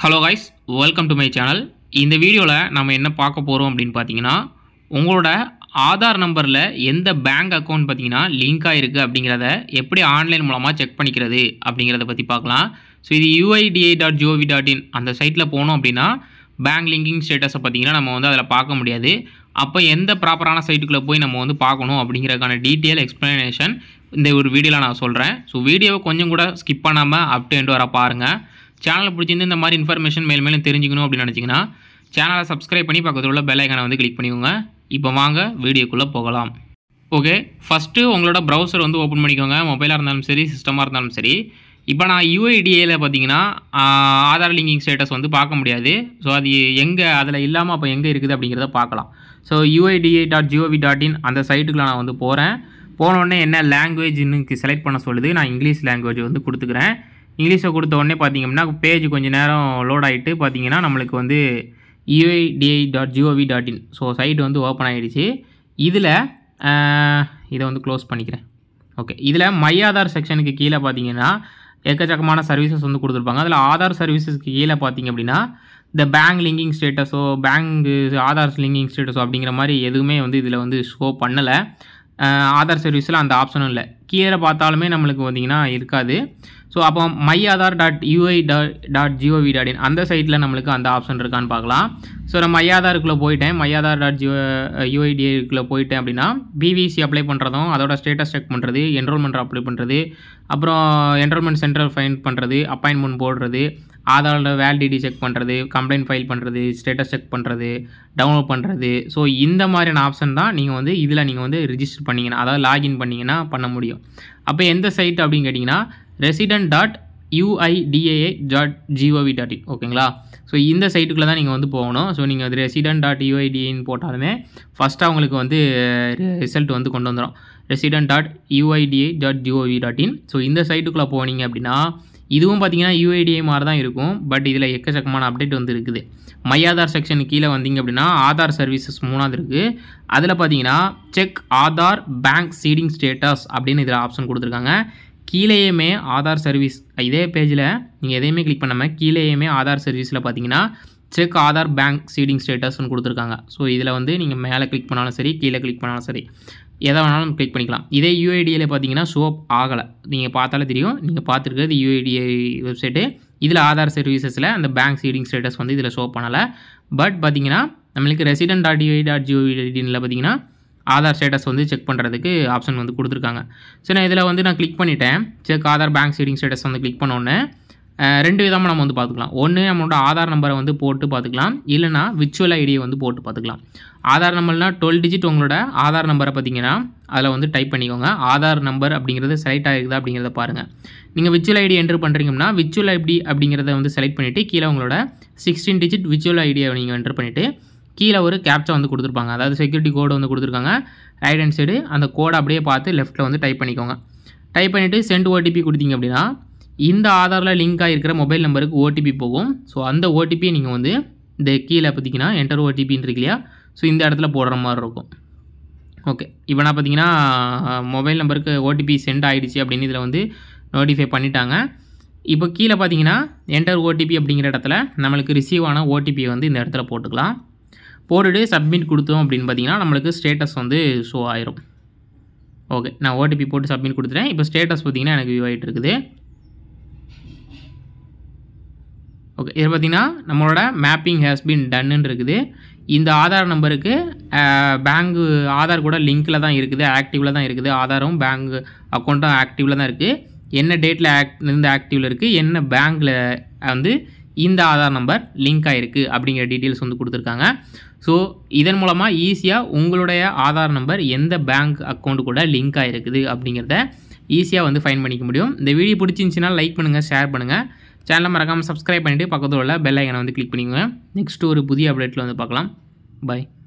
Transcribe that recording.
hello guys welcome to my channel இந்த வீடியோவில் நம்ம என்ன பார்க்க போகிறோம் அப்படின்னு பார்த்தீங்கன்னா உங்களோட ஆதார் நம்பரில் எந்த பேங்க் அக்கௌண்ட் பார்த்தீங்கன்னா லிங்க் ஆகிருக்கு அப்படிங்கிறத எப்படி ஆன்லைன் மூலமாக செக் பண்ணிக்கிறது அப்படிங்கிறத பற்றி பார்க்கலாம் ஸோ இது UIDI dot gov dot in அந்த சைட்டில் போனோம் அப்படின்னா பேங்க் லிங்கிங் ஸ்டேட்டஸை பார்த்தீங்கன்னா நம்ம வந்து அதில் பார்க்க முடியாது அப்போ எந்த ப்ராப்பரான சைட்டுக்குள்ளே போய் நம்ம வந்து பார்க்கணும் அப்படிங்கிறதுக்கான டீட்டெயில் எக்ஸ்ப்ளனேஷன் இந்த ஒரு வீடியோவில் நான் சொல்கிறேன் ஸோ வீடியோவை கொஞ்சம் கூட ஸ்கிப் பண்ணாமல் அப் டு end வர பாருங்கள் சேனலை பிடிச்சிருந்து இந்த மாதிரி இன்ஃபர்மேஷன் மேல் மேலும் தெரிஞ்சுக்கணும் அப்படின்னு நினச்சிங்கன்னா சேனலை சப்ஸ்கிரைப் பண்ணி பக்கத்தில் உள்ள பெல் ஐக்கானை வந்து கிளிக் பண்ணிக்கோங்க இப்போ வாங்க வீடியோக்குள்ளே போகலாம் ஓகே ஃபஸ்ட்டு உங்களோட ப்ரௌசர் வந்து ஓப்பன் பண்ணிக்கோங்க மொபைலாக இருந்தாலும் சரி சிஸ்டமாக இருந்தாலும் சரி இப்போ நான் யூஐடிஏல பார்த்தீங்கன்னா ஆஹ், ஆதார் லிங்கிங் ஸ்டேட்டஸ் வந்து பார்க்க முடியாது ஸோ அது எங்கே அதில் இல்லாமல் அப்போ எங்கே இருக்குது அப்படிங்கிறத பார்க்கலாம் so UIDA dot gov dot in அந்த சைட்டுக்குள்ள நான் வந்து போகிறேன் போனோடனே என்ன லாங்குவேஜ்னு செலக்ட் பண்ண சொல்லுது நான் இங்கிலீஷ் லாங்குவேஜ் வந்து கொடுத்துக்கிறேன் இங்கிலீஷை கொடுத்த உடனே பார்த்தீங்கன்னா பேஜ் கொஞ்சம் நேரம் லோட் ஆகிட்டு பார்த்தீங்கன்னா நம்மளுக்கு வந்து UIDI dot gov dot in so site வந்து ஓப்பன் ஆகிடுச்சு இதில் இதை வந்து க்ளோஸ் பண்ணிக்கிறேன் ஓகே இதில் மை ஆதார் செக்ஷனுக்கு கீழே பார்த்தீங்கன்னா எக்கச்சக்கமான சர்வீசஸ் வந்து கொடுத்துருப்பாங்க அதில் ஆதார் சர்வீசஸ்க்கு கீழே பார்த்தீங்க அப்படின்னா இந்த பேங்க் லிங்கிங் ஸ்டேட்டஸோ பேங்க் ஆதார் லிங்கிங் ஸ்டேட்டஸோ அப்படிங்கிற மாதிரி எதுவுமே வந்து இதில் வந்து ஷோ பண்ணலை ஆதார் சர்வீஸில் அந்த ஆப்ஷனும் இல்லை கீழே பார்த்தாலுமே நம்மளுக்கு பார்த்தீங்கன்னா இருக்காது ஸோ அப்போ my Aadhaar dot UI dot dot gov dot in அந்த சைட்டில் நம்மளுக்கு அந்த ஆப்ஷன் இருக்கான்னு பார்க்கலாம் ஸோ நான் மை ஆதாருக்குள்ளே போயிட்டேன் மை ஆதார் டாட் ஜிஓ யூஐடிஏக்குள்ளே போயிட்டேன் அப்படின்னா பிவிசி அப்ளை பண்ணுறதும் அதோட ஸ்டேட்டஸ் செக் பண்ணுறது என்ரோல்மெண்ட் அப்ளை பண்ணுறது அப்புறம் என்ரோல்மெண்ட் சென்டர் ஃபைன் பண்ணுறது அப்பாயின்மெண்ட் போடுறது ஆதாரோட வேலிடிட்டி செக் பண்ணுறது கம்ப்ளைண்ட் ஃபைல் பண்ணுறது ஸ்டேட்டஸ் செக் பண்ணுறது டவுன்லோட் பண்ணுறது ஸோ இந்த மாதிரியான ஆப்ஷன் தான் நீங்கள் வந்து இதில் நீங்கள் வந்து ரிஜிஸ்டர் பண்ணிங்கன்னா அதாவது லாகின் பண்ணிங்கன்னா பண்ண முடியும் அப்போ எந்த சைட் அப்படின்னு கேட்டிங்கன்னா resident dot UIDAA dot gov dot in ஓகேங்களா ஸோ இந்த சைட்டுக்குள்ளே தான் நீங்கள் வந்து போகணும் ஸோ நீங்கள் அது ரெசிடென்ட் டாட் யூஐடிஏன்னு போட்டாலுமே ஃபஸ்ட்டு அவங்களுக்கு வந்து ரிசல்ட் வந்து கொண்டு வந்துடும் resident dot UIDA dot gov dot in so இந்த சைட்டுக்குள்ளே போனீங்க அப்படின்னா இதுவும் பார்த்தீங்கன்னா யூஐடிஏ மாதிரி தான் இருக்கும் பட் இதில் எக்கச்சக்கமான அப்டேட் வந்து இருக்குது மை ஆதார் செக்ஷன் கீழே வந்தீங்க அப்படின்னா ஆதார் சர்வீசஸ் மூணாவது இருக்குது அதில் பார்த்தீங்கன்னா check Aadhaar bank seeding status அப்படின்னு இதில் ஆப்ஷன் கொடுத்துருக்காங்க கீழேயுமே ஆதார் சர்வீஸ் இதே பேஜில் நீங்கள் எதையுமே கிளிக் பண்ணாமல் கீழேயுமே ஆதார் சர்வீஸில் பார்த்தீங்கன்னா செக் ஆதார் பேங்க் சீடிங் ஸ்டேட்டஸ்னு கொடுத்துருக்காங்க ஸோ இதில் வந்து நீங்கள் மேலே கிளிக் பண்ணாலும் சரி கீழே கிளிக் பண்ணாலும் சரி எதை வேணாலும் கிளிக் பண்ணிக்கலாம் இதே யூஐடியில் பார்த்தீங்கன்னா ஷோ ஆகலை நீங்கள் பார்த்தாலே தெரியும் நீங்கள் பார்த்துருக்கிறது யூஐடிஐ வெப்சைட்டு இதில் ஆதார் சர்வீசஸில் அந்த பேங்க் சீடிங் ஸ்டேட்டஸ் வந்து இதில் ஷோ பண்ணலை பட் பார்த்தீங்கன்னா நம்மளுக்கு resident dot UI dot gov பார்த்தீங்கன்னா ஆதார் ஸ்டேட்டஸ் வந்து செக் பண்ணுறதுக்கு ஆப்ஷன் வந்து கொடுத்துருக்காங்க ஸோ நான் இதில் வந்து நான் கிளிக் பண்ணிட்டேன் check Aadhaar bank seeding status வந்து கிளிக் பண்ணோன்னே அஹ், ரெண்டு விதமாக நம்ம வந்து பார்த்துக்கலாம் ஒன்று நம்மளோட ஆதார் நம்பரை வந்து போட்டு பார்த்துக்கலாம் இல்லைனா விர்ச்சுவல் ஐடியை வந்து போட்டு பார்த்துக்கலாம் ஆதார் நம்பர்னா டுவெல் டிஜிட் உங்களோட ஆதார் நம்பரை பார்த்தீங்கன்னா அதில் வந்து டைப் பண்ணிக்கோங்க ஆதார் நம்பர் அப்படிங்கிறது செலக்ட் ஆகிருக்குதா அப்படிங்கிறத பாருங்கள் நீங்கள் விர்ச்சுவல் ஐடி என்ட்ரு பண்ணுறீங்கன்னா விர்ச்சுவல் ஐடி அப்படிங்கிறத வந்து செலக்ட் பண்ணிவிட்டு கீழே உங்களோட சிக்ஸ்டீன் டிஜிட் விர்ச்சுவல் ஐடியை நீங்கள் என்ட்ரு பண்ணிவிட்டு கீழே ஒரு கேப்ச்சா வந்து கொடுத்துருப்பாங்க அதாவது செக்யூரிட்டி கோடு வந்து கொடுத்துருக்காங்க ரைட் ஹேண்ட் சைடு அந்த கோடை அப்படியே பார்த்து லெஃப்ட்டில் வந்து டைப் பண்ணிக்கோங்க டைப் பண்ணிவிட்டு சென்ட் ஓடிபி கொடுத்தீங்க அப்படின்னா இந்த ஆதாரில் லிங்க் ஆகிருக்கிற மொபைல் நம்பருக்கு ஓடிபி போகும் ஸோ அந்த ஓடிபியை நீங்கள் வந்து இந்த கீழே பார்த்தீங்கன்னா என்டர் ஓடிபின்னு இருக்கு இல்லையா ஸோ இந்த இடத்துல போடுற மாதிரி இருக்கும் ஓகே இப்போ நான் பார்த்தீங்கன்னா மொபைல் நம்பருக்கு ஓடிபி சென்ட் ஆகிடுச்சு அப்படின்னு இதில் வந்து நோட்டிஃபை பண்ணிட்டாங்க இப்போ கீழே பார்த்தீங்கன்னா என்டர் ஓடிபி அப்படிங்கிற இடத்துல நம்மளுக்கு ரிசீவ் ஆன ஓடிபியை வந்து இந்த இடத்துல போட்டுக்கலாம் போட்டுட்டு சப்மிட் கொடுத்தோம் அப்படின்னு பார்த்தீங்கன்னா நம்மளுக்கு ஸ்டேட்டஸ் வந்து ஷோ ஆயிரும் ஓகே நான் ஓடிபி போட்டு சப்மிட் கொடுத்துட்டேன் இப்போ ஸ்டேட்டஸ் பார்த்தீங்கன்னா எனக்கு வியூ ஆகிட்டு இருக்குது ஓகே இது பார்த்தீங்கன்னா நம்மளோட மேப்பிங் ஹேஸ் பின் டன்னு இருக்குது இந்த ஆதார் நம்பருக்கு பேங்கு ஆதார் கூட லிங்க்கில் தான் இருக்குது ஆக்டிவில் தான் இருக்குது ஆதாரும் பேங்க் அக்கௌண்ட்டும் ஆக்டிவில் தான் இருக்குது என்ன டேட்டில் ஆக்ட் இருந்து ஆக்டிவில் இருக்குது என்ன பேங்க்கில் வந்து இந்த ஆதார் நம்பர் லிங்க் ஆகிருக்கு அப்படிங்கிற டீட்டெயில்ஸ் வந்து கொடுத்துருக்காங்க ஸோ இதன் மூலமாக ஈஸியாக உங்களுடைய ஆதார் நம்பர் எந்த பேங்க் அக்கௌண்ட் கூட லிங்க் ஆகிருக்குது அப்படிங்கிறத ஈஸியாக வந்து ஃபைன் பண்ணிக்க முடியும் இந்த வீடியோ பிடிச்சிருந்துச்சின்னா லைக் பண்ணுங்கள் ஷேர் பண்ணுங்கள் சேனலை மறக்காமல் சப்ஸ்கிரைப் பண்ணிவிட்டு பக்கத்தில் உள்ள பெல் ஐக்கனை வந்து கிளிக் பண்ணிக்கோங்க நெக்ஸ்ட் ஒரு புதிய அப்டேட்டில் வந்து பார்க்கலாம் பை